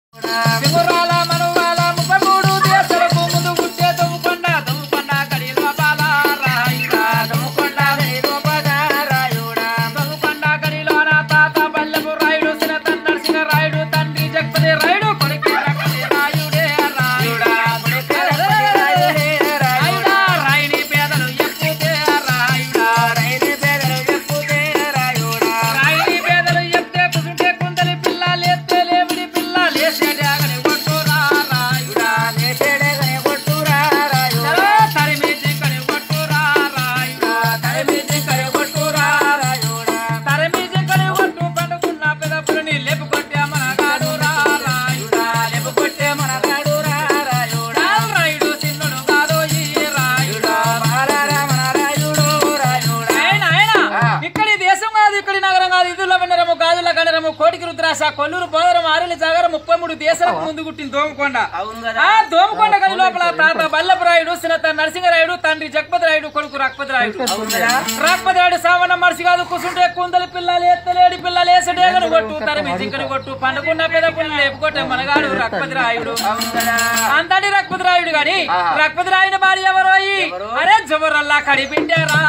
శివరాల మనువాల ముప్పై మూడు దేశాలకు ముందు గుట్టే తవ్వుకొండ తవ్వుకొండ కడి లోపాల రాయుడా తవ్వుకొండ కడి లోపల రాయుడా తవ్వుకొండ కడిలోన తాత బల్లెపు రాయుడు సిన తన్నడిసిన రాయుడు తండ్రి జగపతి రాయుడు కొడుకు రక్కసి రాయుడే రాయుడా కొడుకు రక్కసి రాయుడే రాయుడా రాయుని పేదలు ఎప్పుతే రాయుడా రాయుని పేదలు ఎప్పుతే రాయుడా రాయుని పేదలు ఎప్తే కుసుంటే కుందలి పిల్ల లేస్తే లేవిడి పిల్ల లేసేడే అగని కొట్టురా రాయుడా లేసేడే గని కొట్టురా రాయుడా తరిమి జింకని కొట్టురా రాయుడా తరిమి జింకని కొట్టురా రాయుడా తరిమి జింకని కొట్టు పండుకున్న పెదపులని లేపు కొట్టే మనగాడు రా రాయుడా లేపు కొట్టే మనగాడు రా రాయుడా రాయుడు చిన్నుడు కాదు ఈ రాయుడా మారారా మన రాయుడు రాయుడా ఆయన ఆయన ఇక్కడి దేశం కాదు ఇక్కడి నగరం కాదు ఇదుల వెన్నరము గాజుల గణరము కోటికి రుద్రాస కొల్లూరు బోదరం ఆరులి జాగర ముప్పై మూడు దేశాలకు ముందు గుట్టిన దోమకొండ ఆ దోమకొండ గది లోపల తాత బల్లభరాయుడు సినత నరసింహరాయుడు తండ్రి జగపతిరాయుడు కొడుకు రక్పతిరాయుడు రక్పతిరాయుడు సావన మనిషి కాదు కూసుంటే కుందలి పిల్లలు ఎత్తలేడి పిల్లలు వేసడేగను కొట్టు తరిమి జింకని కొట్టు పండుకున్న పెద్ద పిల్లలు లేపుకొట్టే మనగాడు రక్పతిరాయుడు అంతటి రక్పతిరాయుడు గాని రక్పతిరాయుడు భార్య ఎవరో ఈ? అరే జబరల్లా కడి బిడ్డారా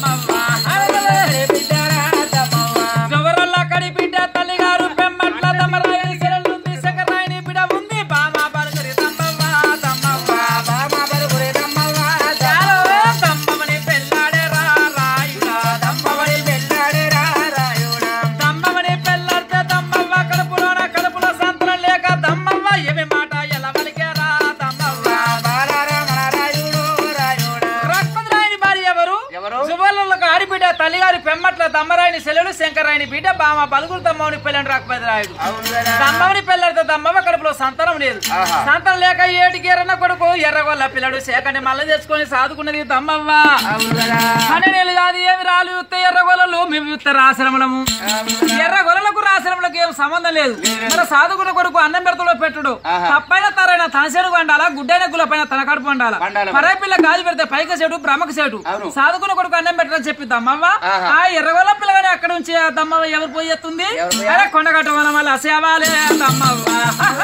జబరల్లా కడి బిడ్డ తల్లి గారు పెమ్మట్ల దమ్మరాయని శరణుంది శకరాయని బిడ ఉంది బామ బలుగురి దమ్మవ్వ దమ్మవ్వ బామ బలుగురి దమ్మవ్వ చాలో దమ్మవని పెళ్ళాడే రా రాయుడా దమ్మవని పెళ్ళాడే రా రాయుడా దమ్మవని పెళ్ళాడితే దమ్మవ్వ కడుపులోన కడుపులో సంతరం లేక దమ్మవ్వ ఏమి మాట ఎలా వలికే రా దమ్మవ్వ బాలారా మన రాయుడు రాయుడా రక్పతిరాయని భార్య ఎవరు ఎవరు? జువల్లకు ఆడిబిడ్డ తల్లిగారి పెమ్మట్ల దమ్మరాయని సెలవులు శంకరాయని బిడ్డ బామ బలుగురు దమ్మవుని పెళ్ళని రాకపోతే రాయుడు దమ్మవుని పెళ్ళడితే దమ్మవ కడుపులో సంతానం లేదు ఆహా. సంతానం లేక ఏటికి ఎర్రన్న కొడుకు ఎర్రగొల్ల పిల్లడు శేఖని మల్ల తెచ్చుకొని సాదుకున్నది దమ్మవ్వ అని నేను కాదు ఏమి రాలు యుత్త ఎర్రగొలలు మేము యుత్త రాశ్రమలము ఎర్ర గొలలకు రాశ్రమలకు ఏం సంబంధం లేదు మరి సాధుకున్న కొడుకు అన్నం పెడతలో పెట్టుడు ఆహా. తప్పైన తరైన తనసేడు వండాలా గుడ్డైన గుల పైన తన కడుపు వండాలా వండాలి. పరాయి పిల్ల గాజు పెడితే పైకి సేటు బ్రహ్మకు సేటు అవును. సాధుకున్న కొడుకు అన్నం పెట్టడం చెప్పి దమ్మవ్వ ఆహా. ఆ ఎర్రగొల్ల పిల్లగాని అక్కడ నుంచి ఆ దమ్మవ్వ ఎవరు పోయి ఎత్తుంది ఎవరు పోయి? అరే కొండగట్ట వల్ల మళ్ళీ అసేవాలే దమ్మవ్వ